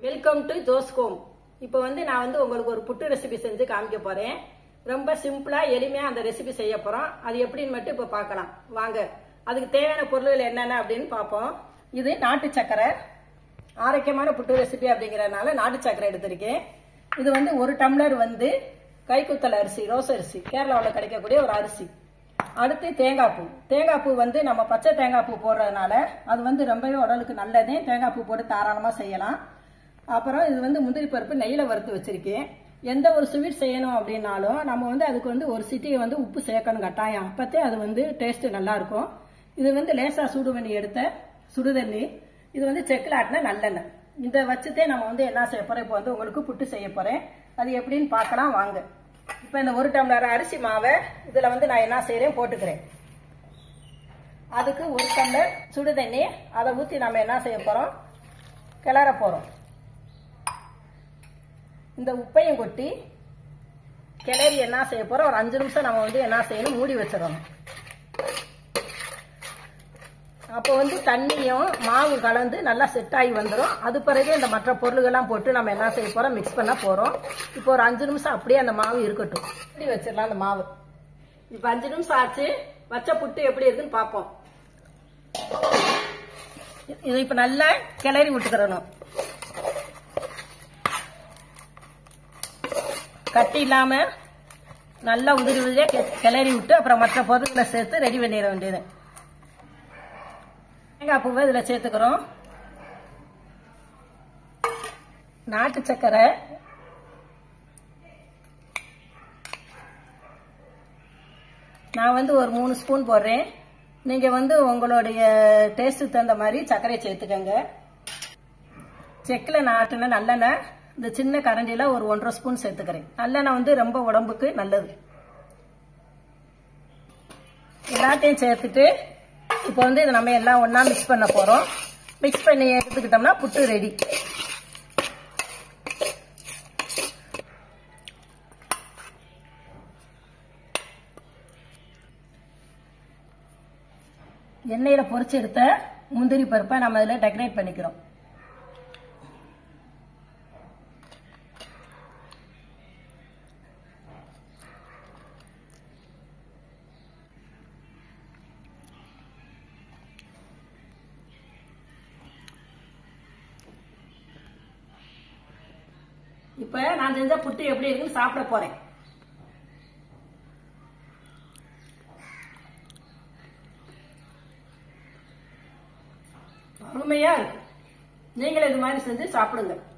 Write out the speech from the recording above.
welcome to ஜோஸ்கோம் இப்போ வந்து நான் வந்து உங்களுக்கு ஒரு புட்டு ரெசிபி செஞ்சு காமிக்க போறேன் ரொம்ப சிம்பிளா எளிமையா அந்த ரெசிபி செய்ய போறோம் அது எப்படின்னு மட்டும் இப்போ பார்க்கலாம் வாங்க அதுக்கு தேவையான பொருள்கள் என்னென்ன அப்படின்னு பார்ப்போம் இது நாட்டு சக்கரை ஆரோக்கியமான புட்டு ரெசிபி அப்படிங்கறதுனால நாட்டு சக்கரை எடுத்திருக்கேன் இது வந்து ஒரு டம்ளர் வந்து கைக்குத்தல் அரிசி ரோஸ் அரிசி கேரளாவில் கிடைக்கக்கூடிய ஒரு அரிசி அடுத்து தேங்காய் பூ தேங்காய் பூ வந்து நம்ம பச்சை தேங்காய் பூ போடுறதுனால அது வந்து ரொம்பவே உடலுக்கு நல்லதே தேங்காய் பூ போட்டு தாராளமாக செய்யலாம் அப்புறம் இது வந்து முந்திரி பருப்பு நெய்யில் வறுத்து வச்சிருக்கேன் எந்த ஒரு ஸ்வீட் செய்யணும் அப்படின்னாலும் நம்ம வந்து அதுக்கு வந்து ஒரு சிட்டியை வந்து உப்பு சேர்க்கணும் கட்டாயம் அப்பத்தே அது வந்து டேஸ்ட் நல்லா இருக்கும் இது வந்து லேசாக சூடு பண்ணி எடுத்த சுடுதண்ணி இது வந்து செக்கில் ஆட்டின நல்லெண்ணெய் இதை வச்சுட்டே நம்ம வந்து என்ன செய்ய போறோம் இப்போ வந்து உங்களுக்கு புட்டு செய்ய போறேன் அது எப்படின்னு பார்க்கலாம் வாங்க இப்போ இந்த ஒரு டம்ளர் அரிசி மாவை இதில் வந்து நான் என்ன செய்கிறேன் போட்டுக்கிறேன் அதுக்கு ஒரு டம்ளர் சுடு தண்ணி அதை ஊற்றி நம்ம என்ன செய்ய போகிறோம் கிளற போகிறோம் இந்த உப்பையும் கொட்டி கிளறி என்ன செய்ய போகிறோம் ஒரு அஞ்சு நிமிஷம் நம்ம வந்து என்ன செய்யணும் மூடி வச்சிடணும் அப்போ வந்து தண்ணியும் மாவு கலந்து நல்லா செட் ஆகி வந்துடும் அது பிறகு இந்த மற்ற பொருள்கள்லாம் போட்டு நம்ம என்ன செய்ய போறோம் மிக்ஸ் பண்ண போறோம் இப்போ ஒரு அஞ்சு நிமிஷம் அப்படியே அந்த மாவு இருக்கட்டும் இப்படி வச்சிடலாம் அந்த மாவு இப்போ அஞ்சு நிமிஷம் ஆச்சு வச்ச புட்டு எப்படி இருக்குன்னு பார்ப்போம் இது இப்போ நல்லா கிளறி விட்டுக்கிறணும் கட்டி இல்லாம நல்லா உதிரி உதிரியா கிளறி விட்டு அப்புறம் மற்ற பொருட்களை சேர்த்து ரெடி பண்ணிட வேண்டியது தேங்காய் பூவை இதில் சேர்த்துக்கிறோம் நாட்டு சக்கரை நான் வந்து ஒரு மூணு ஸ்பூன் போடுறேன் நீங்கள் வந்து உங்களுடைய டேஸ்ட்டுக்கு தகுந்த மாதிரி சர்க்கரையை சேர்த்துக்கோங்க செக்கில் நாட்டின நல்லெண்ணெய் இந்த சின்ன கரண்டியில் ஒரு ஒன்றரை ஸ்பூன் சேர்த்துக்கிறேன் நல்லெண்ணெய் வந்து ரொம்ப உடம்புக்கு நல்லது எல்லாத்தையும் சேர்த்துட்டு இப்போ வந்து இதை நம்ம எல்லாம் ஒன்றா மிக்ஸ் பண்ண போகிறோம் மிக்ஸ் பண்ணி எடுத்துக்கிட்டோம்னா புட்டு ரெடி எண்ணெயில் பொரிச்சு எடுத்த முந்திரி பருப்பை நம்ம இதில் டெக்கரேட் பண்ணிக்கிறோம் இப்ப நான் செஞ்ச புட்டு எப்படி இருக்குன்னு சாப்பிட போறேன் அருமையா இருக்கு நீங்களும் இது மாதிரி செஞ்சு சாப்பிடுங்க